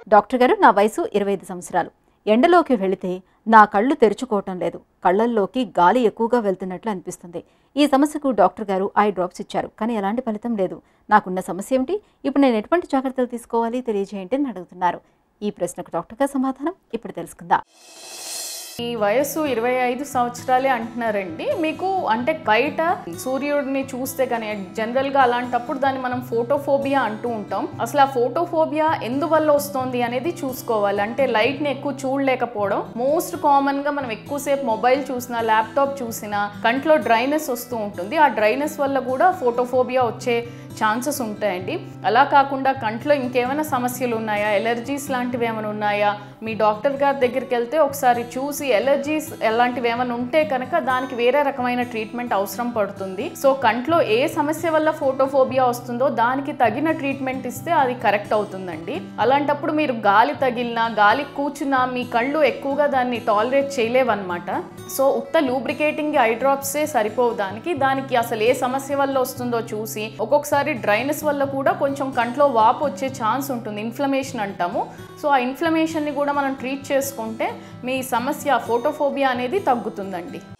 doctor గారు నా వయసు ఇరవై ఐదు సంవత్సరాలు ఎండలోకి వెళితే నా కళ్ళు తెరుచుకోవటం లేదు కళ్ళల్లోకి గాలి ఎక్కువగా వెళ్తున్నట్లు అనిపిస్తుంది ఈ సమస్యకు డాక్టర్ గారు ఐ డ్రాప్స్ ఇచ్చారు కానీ ఎలాంటి ఫలితం లేదు నాకున్న సమస్య ఏమిటి ఇప్పుడు నేను ఎటువంటి జాగ్రత్తలు తీసుకోవాలి తెలియజేయండి అని అడుగుతున్నారు ఈ ప్రశ్నకు డాక్టర్ గారు సమాధానం ఇప్పుడు తెలుసుకుందాం ఈ వయస్సు ఇరవై ఐదు సంవత్సరాలే అంటున్నారండి మీకు అంటే బయట సూర్యుడిని చూస్తే కానీ జనరల్గా అలాంటప్పుడు దాన్ని మనం ఫోటోఫోబియా అంటూ ఉంటాం అసలు ఆ ఫోటోఫోబియా ఎందువల్ల వస్తుంది అనేది చూసుకోవాలి అంటే లైట్ని ఎక్కువ చూడలేకపోవడం మోస్ట్ కామన్గా మనం ఎక్కువసేపు మొబైల్ చూసినా ల్యాప్టాప్ చూసినా కంట్లో డ్రైనెస్ వస్తూ ఉంటుంది ఆ డ్రైనెస్ వల్ల కూడా ఫోటోఫోబియా వచ్చే ఛాన్సెస్ ఉంటాయండి అలా కాకుండా కంట్లో ఇంకేమైనా సమస్యలు ఉన్నాయా ఎలర్జీస్ లాంటివి ఏమైనా ఉన్నాయా మీ డాక్టర్ గారి దగ్గరికి వెళ్తే ఒకసారి చూసి ఎలర్జీస్ ఎలాంటివి ఏమైనా ఉంటే కనుక దానికి వేరే రకమైన ట్రీట్మెంట్ అవసరం పడుతుంది సో కంట్లో ఏ సమస్య వల్ల ఫోటోఫోబియా వస్తుందో దానికి తగిన ట్రీట్మెంట్ ఇస్తే అది కరెక్ట్ అవుతుందండి అలాంటప్పుడు మీరు గాలి తగిలినా గాలి కూర్చున్నా మీ కళ్ళు ఎక్కువగా దాన్ని టాలరేట్ చేయలేవన్నమాట సో ఉత్త లూబ్రికేటింగ్ ఐ డ్రాప్సే సరిపోవు దానికి దానికి అసలు ఏ సమస్య వల్ల వస్తుందో చూసి ఒక్కొక్కసారి డ్రైనెస్ వల్ల కూడా కొంచెం కంట్లో వాపు వచ్చే ఛాన్స్ ఉంటుంది ఇన్ఫ్లమేషన్ అంటాము సో ఆ ఇన్ఫ్లమేషన్ని కూడా మనం ట్రీట్ చేసుకుంటే మీ సమస్య ఫోటోఫోబియా అనేది తగ్గుతుందండి